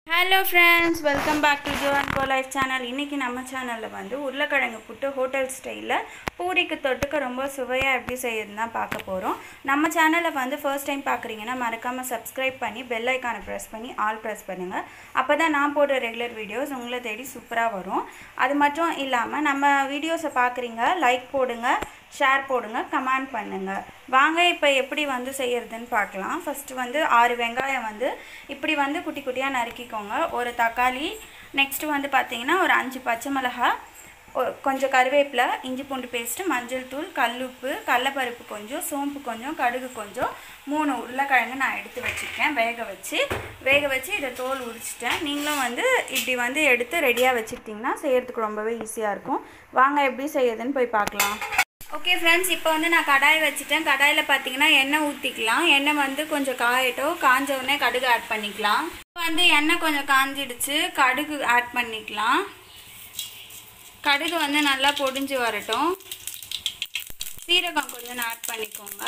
hello friends welcome back to Jo and go life channel இன்றைக்கி நம்ம சேனலில் வந்து உருளைக்கிழங்கு புட்டு ஹோட்டல் ஸ்டைலில் பூரிக்கு தொட்டுக்க ரொம்ப சுவையாக எப்படி செய்யறதுன்னு தான் பார்க்க போகிறோம் நம்ம சேனலில் வந்து ஃபர்ஸ்ட் டைம் பார்க்குறீங்கன்னா மறக்காமல் சப்ஸ்கிரைப் பண்ணி பெல் ஐக்கானை ப்ரெஸ் பண்ணி ஆல் ப்ரெஸ் பண்ணுங்கள் அப்போ தான் நான் போடுற ரெகுலர் வீடியோஸ் உங்களை தேடி சூப்பராக வரும் அது மட்டும் இல்லாமல் நம்ம வீடியோஸை பார்க்குறீங்க லைக் போடுங்க ஷேர் போடுங்க கமெண்ட் பண்ணுங்கள் வாங்க இப்போ எப்படி வந்து செய்யறதுன்னு பார்க்கலாம் ஃபஸ்ட்டு வந்து ஆறு வெங்காயம் வந்து இப்படி வந்து குட்டி குட்டியாக நறுக்கிக்கோங்க ஒரு தக்காளி நெக்ஸ்ட்டு வந்து பார்த்தீங்கன்னா ஒரு அஞ்சு பச்சை மிளகாய் ஒ- கொஞ்சம் கருவேப்பிலை இஞ்சி பூண்டு பேஸ்ட்டு மஞ்சள் தூள் கல்லுப்பு கடலப்பருப்பு கொஞ்சம் சோம்பு கொஞ்சம் கடுகு கொஞ்சம் மூணு உருளைக்கிழங்கு நான் எடுத்து வச்சுருக்கேன் வேக வச்சு வேக வச்சு இதை தோல் உரிச்சிட்டேன் நீங்களும் வந்து இப்படி வந்து எடுத்து ரெடியாக வச்சுக்கிட்டிங்கன்னா செய்யறதுக்கு ரொம்பவே ஈஸியாக இருக்கும் வாங்க எப்படி செய்யறதுன்னு போய் பார்க்கலாம் ஓகே ஃப்ரெண்ட்ஸ் இப்போ வந்து நான் கடாய் வச்சுட்டேன் கடாயில் பார்த்தீங்கன்னா எண்ணெய் ஊற்றிக்கலாம் எண்ணெய் வந்து கொஞ்சம் காயட்டும் காஞ்ச உடனே கடுகு ஆட் பண்ணிக்கலாம் இப்போ வந்து எண்ணெய் கொஞ்சம் காஞ்சிடுச்சு கடுகு ஆட் பண்ணிக்கலாம் கடுகு வந்து நல்லா பொடிஞ்சு வரட்டும் சீரகம் கொஞ்சம் ஆட் பண்ணிக்கோங்க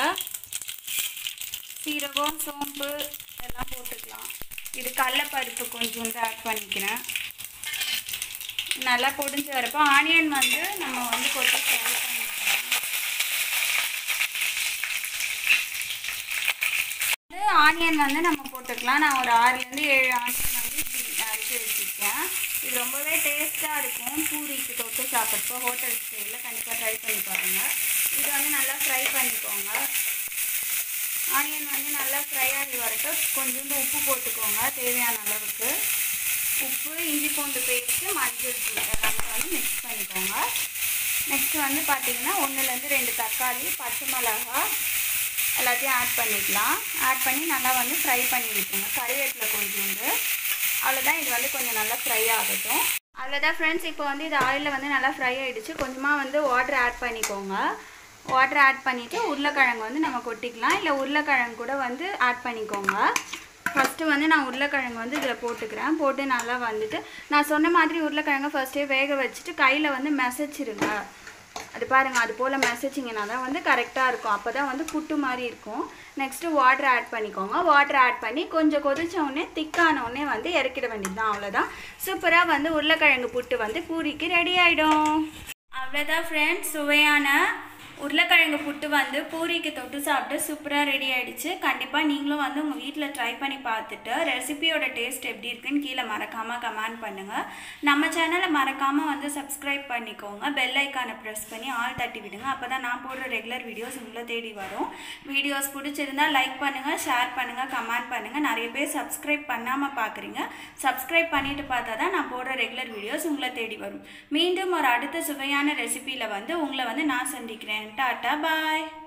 சீரகம் சோம்பு எல்லாம் போட்டுக்கலாம் இது கடலப்பருப்பு கொஞ்சோண்டு ஆட் பண்ணிக்கிறேன் நல்லா பொடிஞ்சு வரப்போ ஆனியன் வந்து நம்ம வந்து கொட்டி ஃப்ரை பண்ணிக்கலாம் வந்து ஆனியன் வந்து நம்ம போட்டுக்கலாம் நான் ஒரு ஆறுலேருந்து ஏழு ஆனியன் வந்து இப்படி அரைச்சி வச்சுருக்கேன் இது ரொம்பவே டேஸ்ட்டாக இருக்கும் பூரிக்கு தொட்டு சாப்பிட்றப்போ ஹோட்டல் ஸ்டைலில் கண்டிப்பாக ட்ரை பண்ணி பாருங்கள் இது வந்து நல்லா ஃப்ரை பண்ணிக்கோங்க ஆனியன் வந்து நல்லா ஃப்ரை ஆகி வரட்டும் கொஞ்சோண்டு உப்பு போட்டுக்கோங்க தேவையான அளவுக்கு உப்பு இஞ்சி பூண்டு பேஸ்ட்டு மஞ்சள் தூள் எல்லாமே வந்து மிக்ஸ் பண்ணிக்கோங்க நெக்ஸ்ட்டு வந்து பார்த்தீங்கன்னா ஒன்றுலேருந்து ரெண்டு தக்காளி பச்சை மிளகாய் எல்லாத்தையும் ஆட் பண்ணிக்கலாம் ஆட் பண்ணி நல்லா வந்து ஃப்ரை பண்ணி விட்டுருங்க கறிவேப்பிலை கொஞ்சோண்டு அவ்வளோதான் இது வந்து கொஞ்சம் நல்லா ஃப்ரை ஆகட்டும் அவ்வளோதான் ஃப்ரெண்ட்ஸ் இப்போ வந்து இது ஆயிலில் வந்து நல்லா ஃப்ரை ஆகிடுச்சு கொஞ்சமாக வந்து வாட்டர் ஆட் பண்ணிக்கோங்க வாட்டர் ஆட் பண்ணிவிட்டு உருளைக்கிழங்கு வந்து நம்ம கொட்டிக்கலாம் இல்லை உருளைக்கிழங்கு கூட வந்து ஆட் பண்ணிக்கோங்க ஃபஸ்ட்டு வந்து நான் உருளைக்கிழங்கு வந்து இதில் போட்டுக்கிறேன் போட்டு நல்லா வந்துட்டு நான் சொன்ன மாதிரி உருளைக்கிழங்கை ஃபஸ்ட்டே வேக வச்சுட்டு கையில் வந்து மெசச்சிருங்க அது பாருங்கள் அது போல் மெசேஜிங்கன்னா தான் வந்து கரெக்டாக இருக்கும் அப்போ தான் வந்து புட்டு மாதிரி இருக்கும் நெக்ஸ்ட்டு வாட்டர் ஆட் பண்ணிக்கோங்க வாட்டர் ஆட் பண்ணி கொஞ்சம் கொதிச்ச உடனே திக்கான உடனே வந்து இறக்கிட வேண்டியது தான் அவ்வளோதான் சூப்பராக வந்து உருளைக்கிழங்கு புட்டு வந்து பூரிக்கு ரெடி ஆகிடும் அவ்வளோதான் ஃப்ரெண்ட்ஸ் சுவையான உருளைக்கிழங்கு புட்டு வந்து பூரிக்கு தொட்டு சாப்பிட்டு சூப்பராக ரெடி ஆயிடுச்சு கண்டிப்பாக நீங்களும் வந்து உங்கள் வீட்டில் ட்ரை பண்ணி பார்த்துட்டு ரெசிபியோட டேஸ்ட் எப்படி இருக்குன்னு கீழே மறக்காமல் கமெண்ட் பண்ணுங்கள் நம்ம சேனலை மறக்காமல் வந்து சப்ஸ்கிரைப் பண்ணிக்கோங்க பெல் ஐக்கானை ப்ரெஸ் பண்ணி ஆல் தட்டி விடுங்க அப்போ தான் நான் போடுற ரெகுலர் வீடியோஸ் உங்களை தேடி வரும் வீடியோஸ் பிடிச்சிருந்தா லைக் பண்ணுங்கள் ஷேர் பண்ணுங்கள் கமெண்ட் பண்ணுங்கள் நிறைய பேர் சப்ஸ்கிரைப் பண்ணாமல் பார்க்குறீங்க சப்ஸ்கிரைப் பண்ணிட்டு பார்த்தா தான் நான் போடுற ரெகுலர் வீடியோஸ் உங்களை தேடி வரும் மீண்டும் ஒரு அடுத்த சுவையான ரெசிபியில் வந்து உங்களை வந்து நான் சந்திக்கிறேன் டாட்டா பாய்